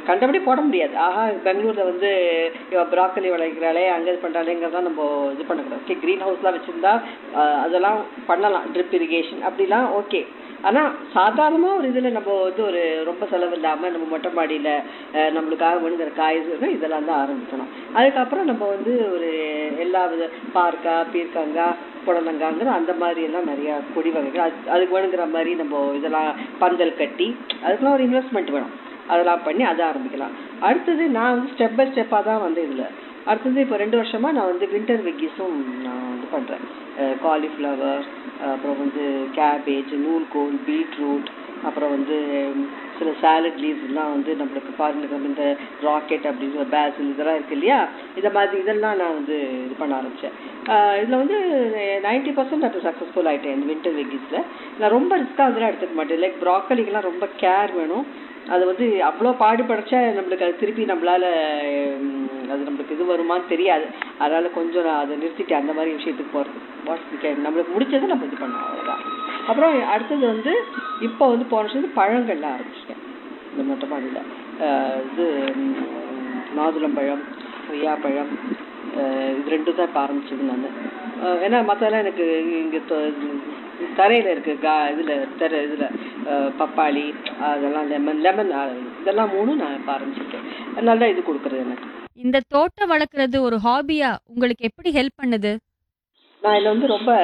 கண்டபடி போட முடியாது ஆஹா பெங்களூர்ல வந்து இவ ப்ராக்கலி விளைக்கிறாளே அங்க இது பண்றாளேங்கிறதா நம்ம இது பண்ணக்கூடாது ஓகே க்ரீன் ஹவுஸ்லாம் வச்சிருந்தா அஹ், அதெல்லாம் பண்ணலாம் ட்ரிப் இரிகேஷன் அப்படிலாம் ஓகே ஆனா சாதாரணமா ஒரு இதுல நம்ம வந்து ஒரு ரொம்ப செலவு இல்லாம நம்ம மொட்டை மாடியில அஹ், நம்மளுக்காக வேணுங்கிற காய்கறிகள் இதெல்லாம் தான் ஆரம்பிக்கணும் அதுக்கப்புறம் நம்ம வந்து ஒரு எல்லா வித பார்க்கா பீர்க்கங்காய் புடலங்காங்கிற அந்த மாதிரி எல்லாம் நிறைய கொடி வகைகள் அது அதுக்கு வேணுங்கிற மாதிரி நம்ம இதெல்லாம் பந்தல் கட்டி அதுக்கெல்லாம் ஒரு இன்வெஸ்ட்மெண்ட் வேணும் அதெல்லாம் பண்ணி அதை ஆரம்பிக்கலாம் அடுத்தது நான் வந்து ஸ்டெப் பை ஸ்டெப்பாக தான் வந்து இதில் அடுத்தது இப்போ ரெண்டு வருஷமா நான் வந்து வின்டர் வெக்கிஸும் நான் வந்து பண்ணுறேன் காலிஃப்ளவர் அப்புறம் வந்து கேபேஜ் நூல்கோல் பீட்ரூட் அப்புறம் வந்து ம், சில சாலட் லீவ்ஸ் எல்லாம் வந்து நம்மளுக்கு பாருங்க இந்த ராக்கெட் அப்படிங்கிற பேசில் இதெல்லாம் இருக்கு இல்லையா இதை மாதிரி இதெல்லாம் நான் வந்து இது பண்ண ஆரம்பித்தேன் இதில் வந்து நைன்டி பர்சன்ட் அப்போ சக்ஸஸ்ஃபுல் ஆகிட்டேன் இந்த வின்டர் வெக்கிஸில் நான் ரொம்ப ரிஸ்க்காக அதெல்லாம் எடுத்துக்க மாட்டேன் லைக் ப்ராக்கலிக்கெல்லாம் ரொம்ப கேர் வேணும் அது வந்து அவ்வளோ பாடுபடைச்சா நம்மளுக்கு அது திருப்பி நம்மளால ம், அது நம்மளுக்கு இது வருமான்னு தெரியாது அதனால கொஞ்சம் நான் அதை நிறுத்திட்டு அந்த மாதிரி விஷயத்துக்கு போகிறது வாட்ஸ் நம்மளுக்கு முடிச்சதை நம்ம இது பண்ணோம் அவ்வளோதான் அப்புறம் அடுத்தது வந்து இப்போ வந்து போன வருஷம் பழங்கள்லாம் ஆரம்பிச்சிட்டேன் இந்த மொட்டை மாடியில் இது ம், மாதுளம்பழம் கொய்யாப்பழம் அஹ், இது ரெண்டும் தான் இப்போ ஆரம்பிச்சது நான் ஏன்னா மற்றதெல்லாம் எனக்கு இங்கே தரையில் இருக்கு கா இதில் தெர இதில் பப்பாளி அதெல்லாம் லெமன் லெமன் இதெல்லாம் மூணும் நான் இப்போ ஆரம்பிச்சிருக்கேன் நல்லா இது கொடுக்குறது எனக்கு இந்த தோட்டம் வளர்க்குறது ஒரு ஹாபியா உங்களுக்கு எப்படி ஹெல்ப் பண்ணுது நான் இதில் வந்து ரொம்ப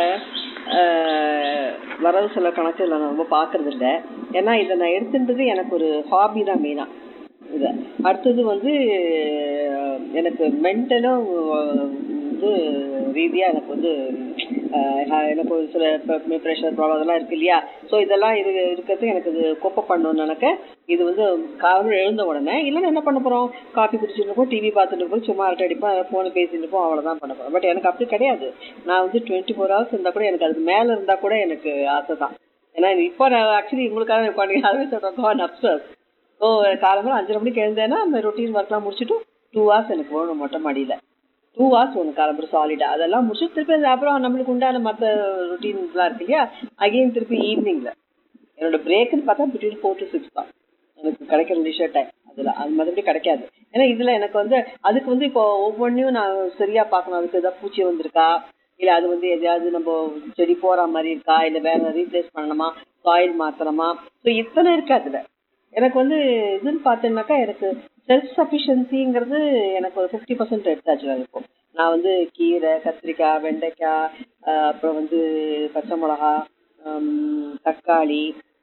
அஹ், வரவு செலவு கணக்கு இதில் நான் ரொம்ப பார்க்கறது இல்லை ஏன்னா இதை நான் எடுத்துன்றது எனக்கு ஒரு ஹாபி தான் மெயினாக இதை அடுத்தது வந்து அஹ், எனக்கு மென்டலும் வந்து ரீதியாக எனக்கு வந்து அஹ், எனக்கு ஒரு சில ப்ரெஷர் ப்ராப்ளம் அதெல்லாம் இருக்கு இல்லையா ஸோ இதெல்லாம் இது இருக்கிறது எனக்கு இது கொப்பை பண்ணணும்னு நினைக்க இது வந்து காலையில் எழுந்த உடனே இல்லைன்னா என்ன பண்ண போகிறோம் காஃபி குடிச்சிட்டு இருப்போம் டிவி பார்த்துட்டு இருப்போம் சும்மா அரட்டை அடிப்போம் ஃபோனை பேசிட்டு இருப்போம் அவ்வளோதான் பண்ண போகிறோம் பட் எனக்கு அப்படி கிடையாது நான் வந்து டுவெண்ட்டி ஃபோர் ஹவர்ஸ் இருந்தால் கூட எனக்கு அதுக்கு மேலே இருந்தால் கூட எனக்கு ஆசை தான் ஏன்னா இப்போ நான் ஆக்சுவலி உங்களுக்காக உட்காந்து அதுவே சொல்கிறேன் அப்சர்ஸ் ஸோ காலம்பரம் அஞ்சரை மணிக்கு எழுந்தேன்னா அந்த ரொட்டீன் ஒர்க்லாம் முடிச்சுட்டு டூ ஹவர்ஸ் எனக்கு போகணும் மொட்டை மாடியில் டூ ஹவர்ஸ் ஒன்று காலம்பரம் சாலிடாக அதெல்லாம் முடிச்சுட்டு திருப்பி அது அப்புறம் நம்மளுக்கு உண்டான மற்ற ரொட்டீன்ஸ்லாம் இருக்கு இல்லையா அகெயின் திருப்பி ஈவினிங்கில் என்னோட பிரேக்குன்னு பார்த்தா பிட்வீன் ஃபோர் டு சிக்ஸ் தான் எனக்கு கிடைக்கிற லீஷர் டைம் அதில் அது மறுபடி கிடைக்காது ஏன்னா இதில் எனக்கு வந்து அதுக்கு வந்து இப்போ ஒவ்வொன்றையும் நான் சரியாக பார்க்கணும் அதுக்கு ஏதாவது பூச்சி வந்திருக்கா இல்லை அது வந்து எதையாவது நம்ம செடி போகிற மாதிரி இருக்கா இல்லை வேற ரீப்ளேஸ் பண்ணணுமா சாயில் மாற்றணுமா ஸோ இத்தனை இருக்கு அதில் எனக்கு வந்து இதுன்னு பார்த்தேன்னாக்கா எனக்கு செல்ஃப் சஃபிஷியன்சிங்கிறது எனக்கு ஒரு ஃபிஃப்டி பர்சன்ட் எடுத்தாச்சு நான் இப்போ நான் வந்து கீரை கத்திரிக்காய் வெண்டைக்காய் ஆஹ் அப்புறம் வந்து பச்சை மிளகா ஹம், தக்காளி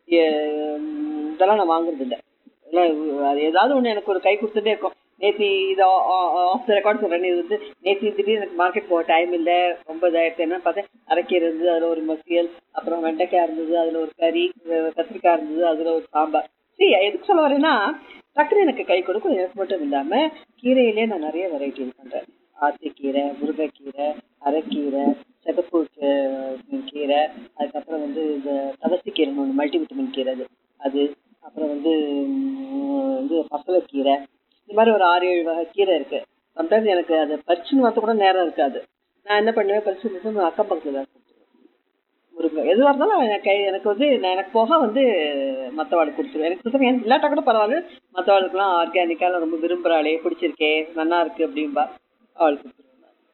எ- இதெல்லாம் நான் வாங்குறது இல்லை எல்லாம் அது ஏதாவது ஒன்று எனக்கு ஒரு கை கொடுத்துட்டே இருக்கும் நேத்தி இது ஆஃப் த ரெக்கார்ட் சொல்கிறேன் இது வந்து நேத்தி திடீர்னு எனக்கு மார்க்கெட் போக டைம் இல்லை ரொம்ப இதாகிடுச்சு என்ன பார்த்தேன் அரைக்கீரை இருந்தது அதில் ஒரு மசியல் அப்புறம் வெண்டைக்காய் இருந்தது அதில் ஒரு கறி அஹ் கத்திரிக்காய் இருந்தது அதில் ஒரு சாம்பார் சரி எதுக்கு சொல்ல வரேன்னா டக்குனு எனக்கு கை கொடுக்கும் எனக்கு மட்டும் இல்லாமல் கீரையிலே நான் நிறைய வெரைட்டி இது பண்ணுறேன் ஆத்திக்கீரை முருங்கைக்கீரை அரைக்கீரை சிகப்பு கீ- கீரை அதுக்கப்புறம் வந்து இந்த தவசிக்கீரைன்னு ஒன்று மல்டி விட்டமின் கீரை அது அது அப்புறம் வந்து ம், வந்து பசலைக்கீரை இந்த மாதிரி ஒரு ஆறு ஏழு வகை கீரை இருக்கு சம்டைம்ஸ் எனக்கு அதை பறிச்சுன்னு வரது கூட நேரம் இருக்காது நான் என்ன பண்ணுவேன் பறிச்சு கொடுத்து அக்கம் பக்கத்தில் தான் கொடுத்துருவேன் முருங்கை எதுவாக இருந்தாலும் எனக்கு எனக்கு வந்து நான் எனக்கு போக வந்து மற்றவாளுக்கு கொடுத்துருவேன் எனக்கு கொடுத்துருவேன் எனக்கு இல்லாட்டா கூட பரவாயில்ல மற்றவாளுக்குலாம் ஆர்கானிக்காக ரொம்ப விரும்புகிறாளே பிடிச்சிருக்கே நல்லா இருக்கு அப்படின்பா அவளுக்கு கொடுத்துருவேன்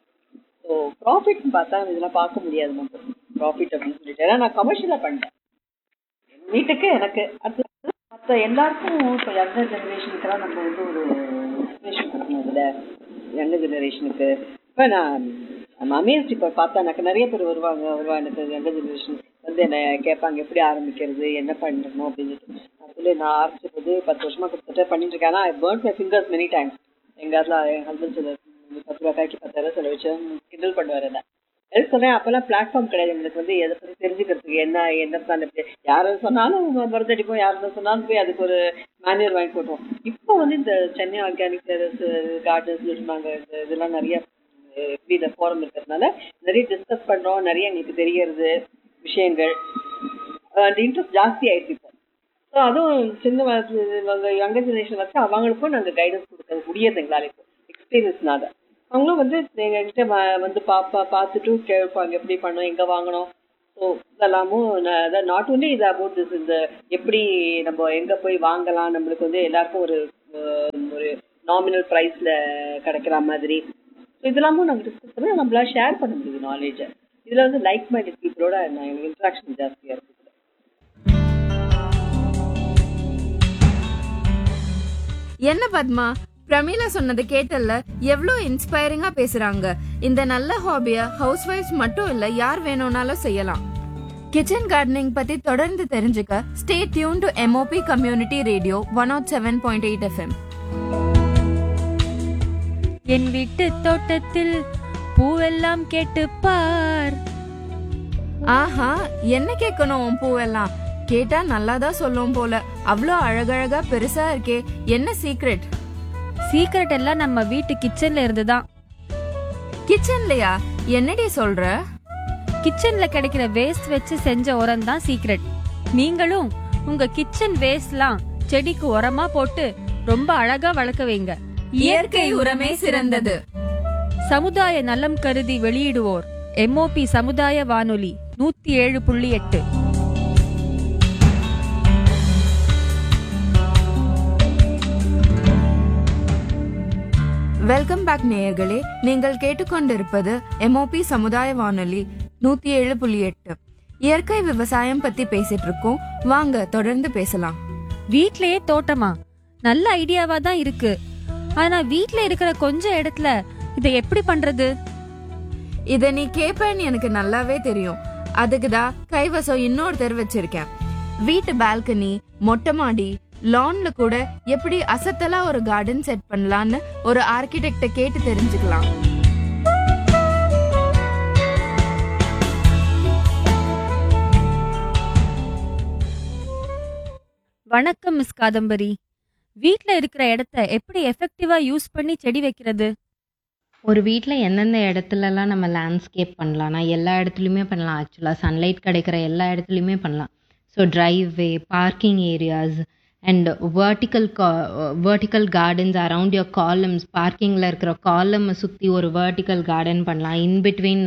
ஸோ ப்ராஃபிட்னு பார்த்தா இதெல்லாம் பார்க்க முடியாது நம்ம ப்ராஃபிட் அப்படின்னு சொல்லிட்டு ஏன்னா நான் கமர்ஷியலாக பண்ணேன் என் வீட்டுக்கு எனக்கு அடுத்து மற்ற எல்லாருக்கும் இப்போ யங்கர் ஜெனரேஷனுக்கெல்லாம் நம்ம வந்து ஒரு இன்ஸ்பிரேஷன் கொடுக்கணும் இதில் யங்கர் ஜெனரேஷனுக்கு இப்போ நான் நம்ம அமேஸ்ட் இப்போ பார்த்தா எனக்கு நிறைய பேர் வருவாங்க வருவா எனக்கு யங்கர் ஜெனரேஷன் வந்து என்ன கேட்பாங்க எப்படி ஆரம்பிக்கிறது என்ன பண்ணணும் அப்படின்னு சொல்லிட்டு அதில் நான் ஆரம்பிச்சது பத்து வருஷமா கிட்டத்தட்ட பண்ணிட்டு இருக்கேன் ஆனால் I burn my fingers many times எங்கள் அதில் என் ஹஸ்பண்ட் சில பத்து ரூபாய்க்கு பத்தாயிரம் செலவு வச்சு கிண்டல் பண்ணுவார் என்ன எதுக்கு சொன்னேன் அப்பெல்லாம் பிளாட்ஃபார்ம் கிடையாது எங்களுக்கு வந்து எதை பற்றி தெரிஞ்சுக்கிறதுக்கு என்ன என்ன plan எப்படி யார் சொன்னாலும் மருந்தடிப்போம் யார் சொன்னாலும் போய் அதுக்கு ஒரு மேனுவல் வாங்கி போட்டுருவோம் இப்போ வந்து இந்த சென்னை ஆர்கானிக் கார்டன்ஸ் இருந்தாங்க இந்த இதெல்லாம் நிறைய அஹ், எப்படி இந்த ஃபோரம் இருக்கிறதுனால நிறைய டிஸ்கஸ் பண்றோம் நிறைய எங்களுக்கு தெரியறது விஷயங்கள் அந்த இன்ட்ரெஸ்ட் ஜாஸ்தி ஆயிடுச்சு இப்போ ஸோ அதுவும் சின்ன வயசு யங்கர் ஜெனரேஷன் வச்சு அவங்களுக்கும் நாங்கள் கைடன்ஸ் கொடுக்க முடியாது எங்களால் இப்போ எக்ஸ்பீரியன்ஸ்னால அவங்களும் வந்து எங்ககிட்ட வ- வந்து பாப்பா பார்த்துட்டு கேட்பாங்க எப்படி பண்ணணும் எங்கே வாங்கணும் ஸோ இதெல்லாமும் நாட் ஒன்லி இது அபவுட் திஸ் இந்த எப்படி நம்ம எங்கே போய் வாங்கலாம் நம்மளுக்கு வந்து எல்லாருக்கும் ஒரு அஹ், நாமினல் ப்ரைஸில் கிடைக்கிற மாதிரி So இதெல்லாமும் நாங்கள் டிஸ்கஸ் பண்ணி நம்மளால ஷேர் பண்ண முடியுது நாலேஜை இதில் வந்து லைக் மைண்டட் பீப்புளோட நான் எனக்கு இன்ட்ராக்ஷன் ஜாஸ்தியாக இருக்குது என்ன பத்மா பிரமீளா சொன்னதை கேட்டல்ல எவ்வளோ இன்ஸ்பைரிங்கா பேசுறாங்க இந்த நல்ல ஹாபிய ஹவுஸ் ஒய்ஃப்ஸ் மட்டும் இல்ல யார் வேணும்னாலும் செய்யலாம் கிச்சன் கார்டனிங் பத்தி தொடர்ந்து தெரிஞ்சுக்க stay tune to MOP community radio one nought seven point eight FM என் வீட்டு தோட்டத்தில் பூவெல்லாம் கேட்டு பார் ஆஹா என்ன கேட்கணும் உன் பூவெல்லாம் கேட்டா நல்லாதான் சொல்லும் போல அவ்வளோ அழகழகா பெருசா இருக்கே என்ன சீக்ரெட் சீக்ரெட் எல்லாம் நம்ம வீட்டு கிச்சன்ல இருந்து தான் கிச்சன்லயா என்னடி சொல்ற கிச்சன்ல கிடைக்கிற வேஸ்ட் வச்சு செஞ்ச உரம் தான் சீக்ரெட் நீங்களும் உங்க கிச்சன் வேஸ்ட்லாம் செடிக்கு உரமா போட்டு ரொம்ப அழகா வளர்க்க வைங்க இயற்கை உரமே சிறந்தது சமுதாய நலம் கருதி வெளியிடுவோர் எம்ஓபி சமுதாய வானொலி நூத்தி ஏழு புள்ளி எட்டு வெல்கம் பேக் நேயர்களே நீங்கள் கேட்டுக்கொண்டிருப்பது எம்ஓபி சமுதாய வானொலி நூத்தி ஏழு புள்ளி எட்டு இயற்கை விவசாயம் பத்தி பேசிட்டு இருக்கோம் வாங்க தொடர்ந்து பேசலாம் வீட்லயே தோட்டமா நல்ல ஐடியாவா தான் இருக்கு ஆனா வீட்ல இருக்கிற கொஞ்ச இடத்துல இதை எப்படி பண்றது இத நீ கேப்பேன்னு எனக்கு நல்லாவே தெரியும் அதுக்கு தான் கைவசம் இன்னொருத்தர் வச்சிருக்கேன் வீட்டு பால்கனி மொட்டை மாடி லான்ல கூட எப்படி அசத்தலா ஒரு கார்டன் செட் பண்ணலான்னு ஒரு ஆர்கிடெக்ட கேட்டு தெரிஞ்சுக்கலாம் வணக்கம் மிஸ் காதம்பரி வீட்ல இருக்கிற இடத்த எப்படி எஃபெக்டிவா யூஸ் பண்ணி செடி வைக்கிறது ஒரு வீட்டில் எந்தெந்த இடத்துலலாம் நம்ம லேண்ட்ஸ்கேப் பண்ணலாம்னா எல்லா இடத்துலையுமே பண்ணலாம் ஆக்சுவலாக சன்லைட் கிடைக்கிற எல்லா இடத்துலையுமே பண்ணலாம் so driveway parking areas and vertical vertical gardens around your columns பார்க்கிங்கில் இருக்கிற காலமை சுற்றி ஒரு vertical கார்டன் பண்ணலாம் இன் பிட்வீன்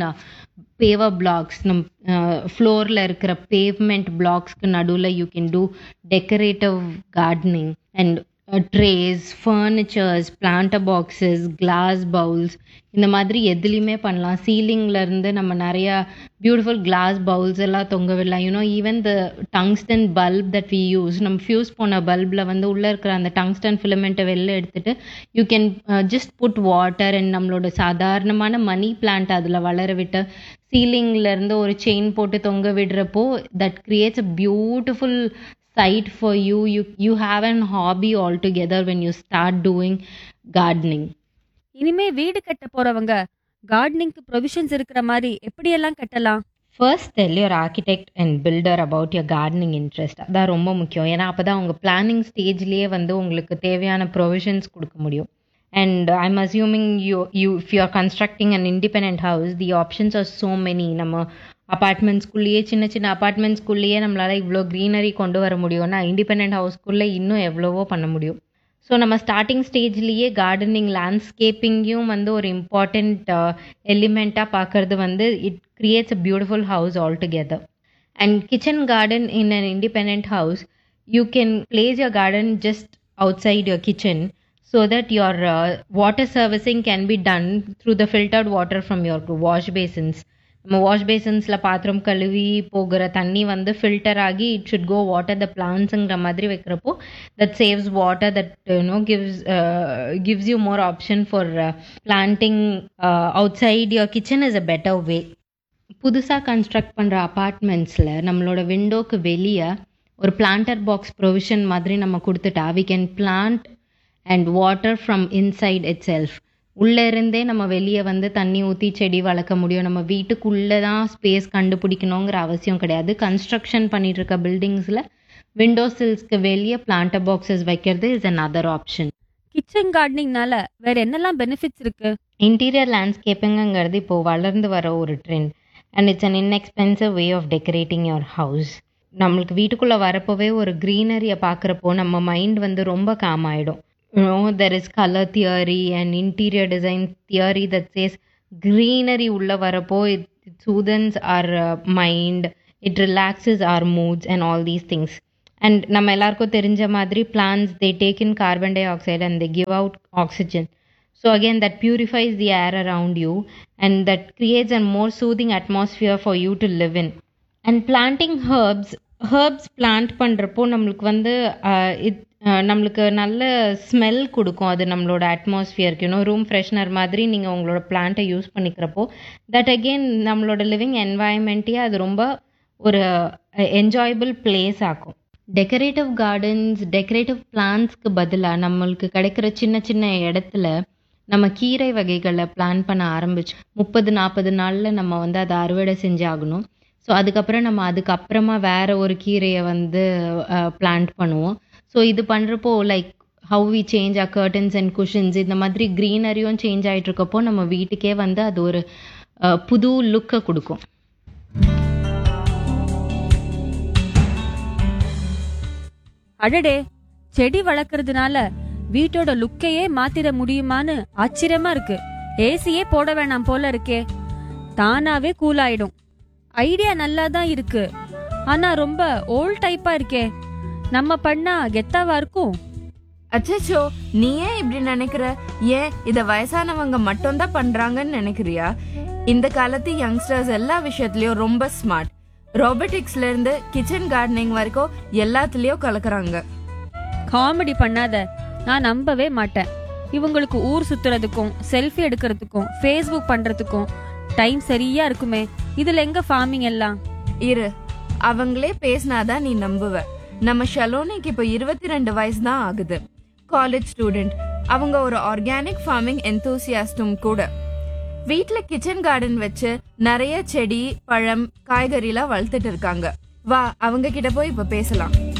பேவர் பிளாக்ஸ் நம் ஃப்ளோரில் இருக்கிற பேவ்மெண்ட் பிளாக்ஸ்க்கு நடுவில் you can do decorative gardening and trays furnitures planter boxes glass bowls இந்த மாதிரி எதுலேயுமே பண்ணலாம் சீலிங்ல இருந்து நம்ம நிறையா பியூட்டிஃபுல் கிளாஸ் பவுல்ஸ் எல்லாம் தொங்க விடலாம் you know even the tungsten bulb that we use நம்ம ஃபியூஸ் போன பல்பில் வந்து உள்ளே இருக்கிற அந்த டங்ஸ்டன் ஃபிலமெண்ட்டை வெளில எடுத்துட்டு you can just put water and நம்மளோட சாதாரணமான மணி பிளான்ட் அதில் வளர விட்டு ceiling-ல இருந்து ஒரு செயின் போட்டு தொங்க விடுறப்போ that creates a beautiful site for you you you have an hobby altogether when you start doing gardening இனிமே வீடு கட்ட போறவங்க கார்டனிங்க்கு ப்ரொவிஷன்ஸ் இருக்கிற மாதிரி எப்படியெல்லாம் கட்டலாம் first tell your architect and builder about your gardening interest அதான் ரொம்ப முக்கியம் ஏன்னா அப்போ தான் உங்கள் பிளானிங் ஸ்டேஜ்லேயே வந்து உங்களுக்கு தேவையான ப்ரொவிஷன்ஸ் கொடுக்க முடியும் and I'm assuming you you if you are constructing an independent house the options are so many நம்ம அப்பார்ட்மெண்ட்ஸ்குள்ளேயே சின்ன சின்ன அப்பார்ட்மெண்ட்ஸ்குள்ளேயே நம்மளால் இவ்வளோ க்ரீனரி கொண்டு வர முடியும்னா இண்டிபெண்ட் ஹவுஸ்க்குள்ளே இன்னும் எவ்வளவோ பண்ண முடியும் ஸோ நம்ம ஸ்டார்டிங் ஸ்டேஜ்லேயே கார்டனிங் லேண்ட்ஸ்கேப்பிங்கையும் வந்து ஒரு இம்பார்ட்டண்ட் எலிமெண்ட்டாக பார்க்கறது வந்து it creates a beautiful house all together and kitchen garden in an independent house you can place your garden just outside your kitchen so that your uh, water servicing can be done through the filtered water from your wash basins நம்ம wash பேசின்ஸில் பாத்திரம் கழுவி போகிற தண்ணி வந்து filter ஆகி it should go water the பிளான்ஸுங்கிற மாதிரி வைக்கிறப்போ that saves water that you know gives gives you more option for planting outside your kitchen is a better way புதுசாக கன்ஸ்ட்ரக்ட் பண்ணுற அப்பார்ட்மெண்ட்ஸில் நம்மளோட விண்டோக்கு வெளியே ஒரு பிளான்டர் பாக்ஸ் ப்ரொவிஷன் மாதிரி நம்ம கொடுத்துட்டா we can plant and water from inside itself உள்ளே இருந்தே நம்ம வெளியே வந்து தண்ணி ஊற்றி செடி வளர்க்க முடியும் நம்ம வீட்டுக்குள்ளே தான் ஸ்பேஸ் கண்டுபிடிக்கணுங்கிற அவசியம் கிடையாது கன்ஸ்ட்ரக்ஷன் பண்ணிட்டு இருக்க பில்டிங்ஸில் விண்டோ சில்ஸ்க்கு வெளியே பிளான்டர் பாக்ஸஸ் வைக்கிறது is another option kitchen கார்டனிங்னால வேற என்னெல்லாம் பெனிஃபிட்ஸ் இருக்கு இன்டீரியர் லேண்ட்ஸ்கேப்பிங்கிறது இப்போ வளர்ந்து வர ஒரு trend and it's an inexpensive way of decorating your house நம்மளுக்கு வீட்டுக்குள்ளே வரப்போவே ஒரு க்ரீனரியை பார்க்குறப்போ நம்ம மைண்ட் வந்து ரொம்ப காம் ஆகிடும் you know there is color theory and interior design theory that says greenery உள்ள வரப்போ it, it soothes our uh, mind it relaxes our moods and all these things and நம்ம எல்லாருக்கும் தெரிஞ்ச மாதிரி plants they take in carbon dioxide and they give out oxygen so again that purifies the air around you and that creates and more soothing atmosphere for you to live in and planting herbs herbs plant பண்ணுறப்போ நம்மளுக்கு வந்து ஆஹ், it ஆஹ், நம்மளுக்கு நல்ல smell கொடுக்கும் அது நம்மளோட அட்மாஸ்ஃபியருக்கு இன்னும் room freshener மாதிரி நீங்கள் உங்களோட பிளான்ட்டை யூஸ் பண்ணிக்கிறப்போ தட் அகெயின் நம்மளோட லிவிங் என்வாயன்மெண்ட்டே அது ரொம்ப ஒரு என்ஜாயபிள் பிளேஸ் ஆக்கும் டெக்கரேட்டிவ் கார்டன்ஸ் டெக்கரேட்டிவ் பிளான்ஸ்க்கு பதிலாக நம்மளுக்கு கிடைக்கிற சின்ன சின்ன இடத்துல நம்ம கீரை வகைகளை பிளான் பண்ண ஆரம்பிச்சு முப்பது நாற்பது நாளில் நம்ம வந்து அதை அறுவடை செஞ்சாகணும் ஸோ அதுக்கப்புறம் நம்ம அதுக்கப்புறமா வேற ஒரு கீரையை வந்து பிளான்ட் பண்ணுவோம் ஸோ இது பண்ணுறப்போ like how we change a curtains and cushions இந்த மாதிரி க்ரீனரியும் சேஞ்ச் ஆகிட்டு இருக்கப்போ நம்ம வீட்டுக்கே வந்து அது ஒரு அஹ், புது லுக்கை கொடுக்கும் அடடே செடி வளர்க்கறதுனால வீட்டோட லுக்கையே மாத்திர முடியுமான்னு ஆச்சரியமா இருக்கு ஏசியே போட வேணாம் போல இருக்கே தானாவே கூல் ஆயிடும் ஐடியா நல்லா தான் இருக்கு ஆனா ரொம்ப ஓல்ட் டைப்பா இருக்கே நம்ம பண்ணா கெத்தாவா இருக்கும் அச்சச்சோ நீ ஏன் இப்படி நினைக்கிற ஏன் இத வயசானவங்க மட்டும் தான் பண்றாங்கன்னு நினைக்கிறியா இந்த காலத்து யங்ஸ்டர்ஸ் எல்லா விஷயத்துலயும் ரொம்ப ஸ்மார்ட் ரோபோட்டிக்ஸ்ல இருந்து கிச்சன் கார்டனிங் வரைக்கும் எல்லாத்துலயும் கலக்குறாங்க காமெடி பண்ணாத நான் நம்பவே மாட்டேன் இவங்களுக்கு ஊர் சுத்துறதுக்கும் செல்ஃபி எடுக்கிறதுக்கும் ஃபேஸ்புக் பண்றதுக்கும் டைம் சரியா இருக்குமே இதுல எங்க ஃபார்மிங் எல்லாம் இரு அவங்களே பேசினாதான் நீ நம்புவ நம்ம ஷலோனிக்கு இப்போ இருபத்தி ரெண்டு வயசு தான் ஆகுது காலேஜ் ஸ்டூடெண்ட் அவங்க ஒரு ஆர்கானிக் ஃபார்மிங் எந்தூசியாஸ்டும் கூட வீட்ல கிச்சன் கார்டன் வச்சு நிறைய செடி பழம் காய்கறிலாம் வளர்த்துட்டு இருக்காங்க வா அவங்க கிட்ட போய் இப்ப பேசலாம்